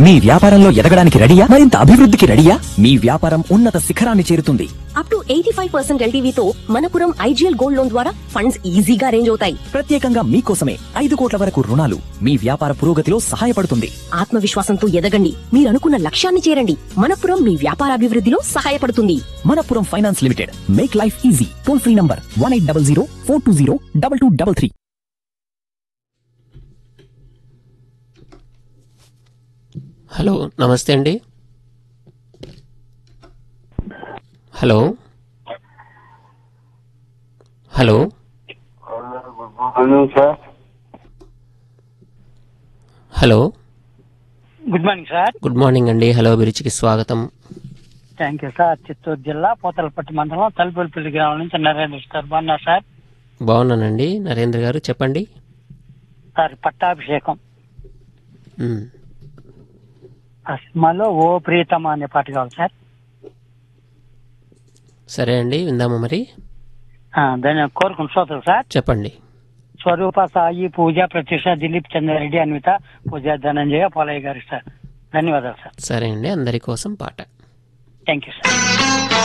మీ వ్యాపారంలో ఎదగడానికి రెడీయా మరింత అభివృద్ధికి రెడీయా మీ వ్యాపారం ఉన్నత శిఖరాన్ని చేరుతుంది up to eighty five percent ఎల్టీవీతో మనపురం ఐజీఎల్ గోల్డ్ లోన్ ద్వారా ఫండ్స్ ఈజీగా అరేంజ్ అవుతాయి ప్రత్యేకంగా మీకోసమే ఐదు కోట్ల వరకు రుణాలు మీ వ్యాపార పురోగతిలో సహాయపడుతుంది ఆత్మవిశ్వాసంతో ఎదగండి మీరు అనుకున్న లక్ష్యాన్ని చేరండి మనపురం మీ వ్యాపారాభివృద్ధిలో సహాయపడుతుంది Manappuram finance limited make life easy toll free number one eight double zero four two zero double two double three hello నమస్తే అండి hello hello hello sir hello good morning sir good morning అండి హలో అభిరుచికి స్వాగతం thank you sir Chittoor జిల్లా పోతలపట్టి మండలం తలుపులపల్లి గ్రామం నుంచి Narendra sir బాగున్నారు సార్ బాగున్నానండి నరేంద్ర గారు చెప్పండి సార్ పట్టాభిషేకం మ్, ఆ సినిమాలో ఓ ప్రియతమ అనే పాట కావాలి సార్ సరే అండి విందామా మరి ఆ, దాన్ని కోరుకున్న శ్రోతలు సార్ చెప్పండి స్వరూప సాయి పూజ ప్రత్యూష దిలీప్ చంద్రారెడ్డి అన్విత పూజ ధనంజయ పోలయ్య గారు సార్ ధన్యవాదాలు సార్ సరే అండి అందరి కోసం పాట థ్యాంక్ యూ సార్